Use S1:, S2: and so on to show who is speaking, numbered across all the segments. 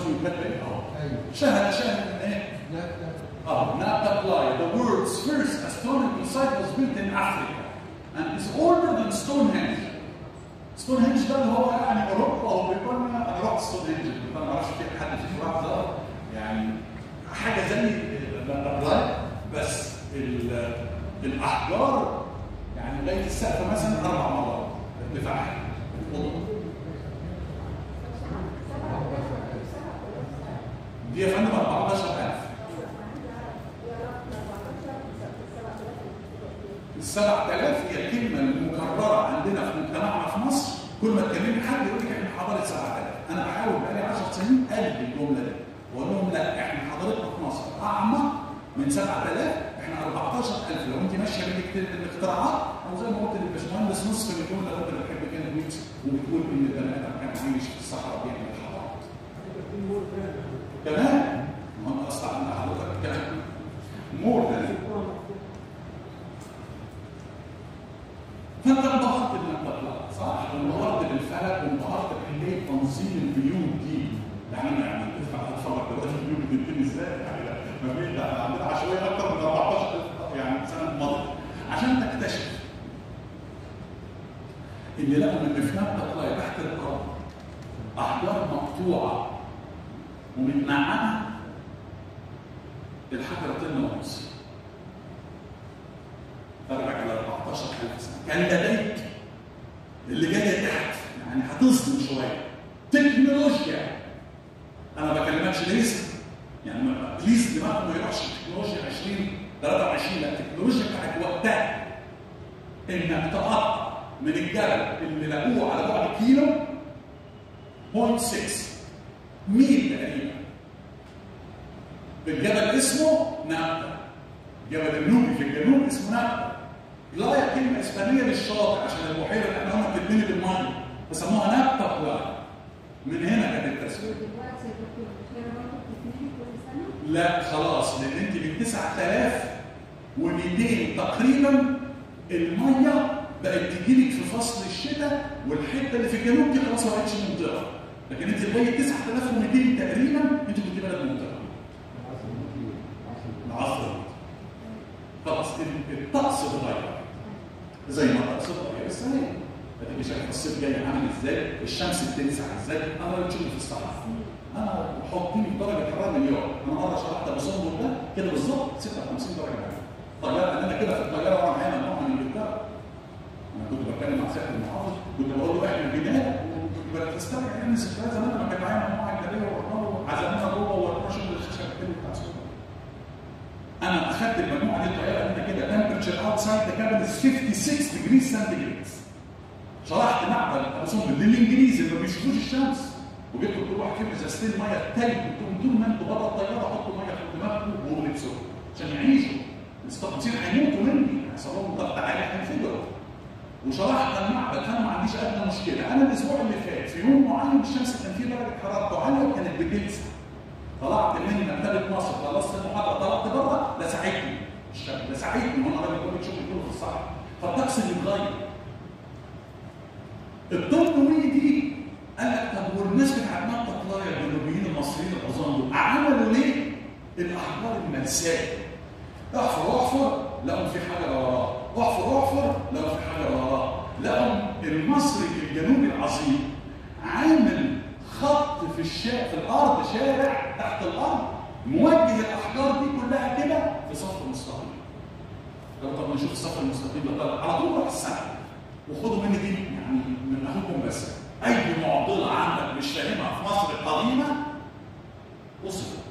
S1: رسمي وكاتب ايه اهو
S2: ايوه
S1: شهد شهد ان ايه
S2: لا لا
S1: Oh, Naphtali, the world's first astronomical site was built in Africa and is older than Stonehenge. Stonehenge ده اللي هو يعني اوروبا وبريطانيا انا رحت ستونهنج انا ما اعرفش في حد في واحد ده يعني حاجه زي نابتلاي بس ال- الاحجار يعني لغايه السقف مثلا اربع مرات ارتفاعها الأوضة. دي يا فندم 14000 ال 7000 هي الكلمه المكرره عندنا في مجتمعنا في مصر كل ما تكلمني حد يقول لك احنا حضاره 7000 انا بحاول بقالي 10 سنين الغي الجمله دي واقول لهم لا احنا حضارتنا في مصر اعمق من 7000 احنا 14000 لو انت ماشيه بتكتب الاختراعات او زي ما قلت للباشمهندس نصف مليون لو انت بتحب كده ويكس وبتقول ان البني ادم كان عايش في الصحراء بيعمل الحضارات كمان ما هو اصلا عند حضرتك كمان مور ذان فانت انبهرت بالمبلغ صح؟ انبهرت بالفلك وانبهرت بحكايه تنظيم البيوت دي يعني انا يعني اتفرج دلوقتي البيوت بتتبني ازاي يعني لا ما فيش ده احنا عندنا عشوائيه اكتر من 14 يعني سنه ماضيه عشان تكتشف ان لقوا ان في نبته تحت الارض احجار مقطوعه ومتنعمه الحجره طن ونص فرجع على 14000 سنه كان لديك اللي جايه تحت يعني هتصدم شويه تكنولوجيا انا ما بكلمكش لسه يعني ما- بليز دماغك ما يروحش تكنولوجيا 20 23 لا التكنولوجيا بتاعت وقتها انك تقطع من الجبل اللي لقوه على بعد كيلو 0.6 ميل تقريبا الجبل اسمه نابتا جبل النوبي في الجنوب اسمه نابتا لايا كلمه اسبانيه للشاطئ عشان البحيره لان هم بتتبني بالميه فسموها نابتا بلاي من هنا كانت التسميه
S3: دلوقتي يا دكتور البحيرة برضه بتتملي كل سنة؟
S1: لا خلاص لان انت من 9200 تقريبا الميه بقت تجيلك في فصل الشتاء والحته اللي في الجنوب دي خلاص ما بقتش منطقه لكن انت لغايه 9200 تقريبا انت كنت بلد منطقه العصر خلاص ال- الطقس اتغير زي ما الطقس اتغير السنه دي هتبقى شايف الصيف جاي عامل ازاي الشمس بتلسع ازاي انا راجل شغل في الصحراء انا حطيني في درجه حراره مليون انا مره شرحت ابو صندوق ده كده بالظبط 56 درجه حراره طياره انا كده في الطياره وانا معايا مجموعه من انجلترا انا كنت بتكلم مع سياده المحافظ كنت بقول له احنا جينا وكنت بسترجع يعني ذكريات زمان لما كان معايا مجموعه اجنبيه ورحنا له عزمنا جوه ورحنا شغل الخشب الحلو بتاع سوريا انا اخدت المجموعه دي الطياره هنا كده temperature outside the cabin is 56 degrees centigrade شرحت معبد ابو سمبل للانجليز اللي ما بيشوفوش الشمس وجبت كل واحد فيهم ازازتين ميه تلج قلت لهم طول ما انتوا بره الطياره حطوا ميه في دماغكم وبلبسهم عشان يعيشوا المستقبلين هيموتوا مني هيحصل لهم ضغط عالي هينفجروا وشرحت المعبد فانا ما عنديش ادنى مشكله انا الاسبوع اللي فات في يوم معين الشمس كان فيه درجه حرارته عاليه وكانت بتلسع طلعت من مكتبه مصر خلصت المحاضره طلعت بره لسعتني الشمس لسعتني وانا راجل بقول شغل كله في الصحراء فالطقس اللي اتغير الطن دي قال لك طب والناس بتاعت منطقه طلايا الجنوبيين المصريين العظام دول عملوا ليه الاحجار الملساء احفر احفر لقوا في حاجه وراه احفر احفر لقوا في حاجه وراه لقوا المصري الجنوبي العظيم عامل خط في الشارع في الارض شارع تحت الارض موجه الاحجار دي كلها كده في صف مستقيم لو طب نشوف الصف المستقيم ده على طول راح السماء وخدوا مني دي يعني من اخوكم بس اي معضله عندك مش فاهمها في مصر القديمه بص فوق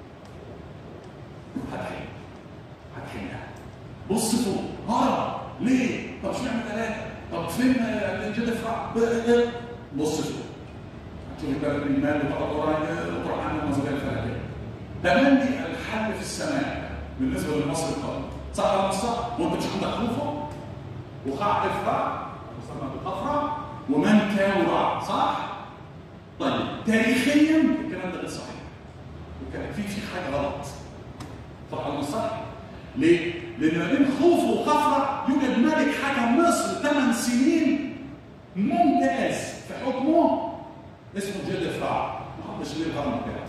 S1: هتحل هتحلها بص فوق اه ليه؟ طب اشمعنى ثلاثه؟ طب فين جدفع؟ بص فوق هتشوف البلد المال وتقعد ورايا وتروح عامل نظريه الفلكيه تمام دي الحل في السماء بالنسبه لمصر القديمه صح ولا مش صح؟ وانت مش عندك خوفه وقاع افرع وصلنا بالقفرة ومن كاورع صح؟ طيب تاريخيا الكلام ده غير صحيح وكان في في حاجه غلط صح ولا مش صح؟ ليه؟ لان ما بين خوف وخفرع يوجد ملك حكم مصر ثمان سنين ممتاز في حكمه اسمه جد افرع ما حطش ليه الهرم بتاعه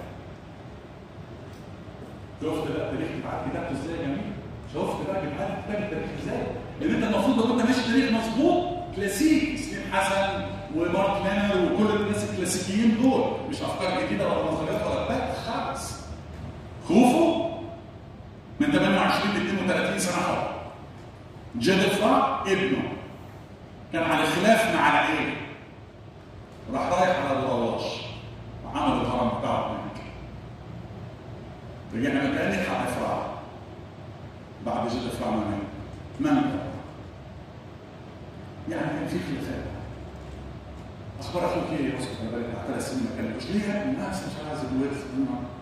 S1: شفت بقى التاريخ بتاع كتابته ازاي يا جميل شفت بقى كتاب كتاب التاريخ ازاي لان انت المفروض لو انت ماشي تاريخ مظبوط كلاسيك سليم حسن ومارك لينر وكل الناس الكلاسيكيين دول مش افكار جديده ولا نظريات ولا بتاع خالص خوفو من 28 ل 32 سنه حرب جدفا ابنه كان على خلاف مع العيله راح رايح على الرواش وعمل الهرم بتاعه هناك رجعنا تاني حق افراع بعد جد افراع ما مات ما مات يعني كان في خلافات اخبار اخوك ايه يا يوسف انا بقالي بتاع ثلاث سنين ما كلمتوش ليه الناس مش عايز الورث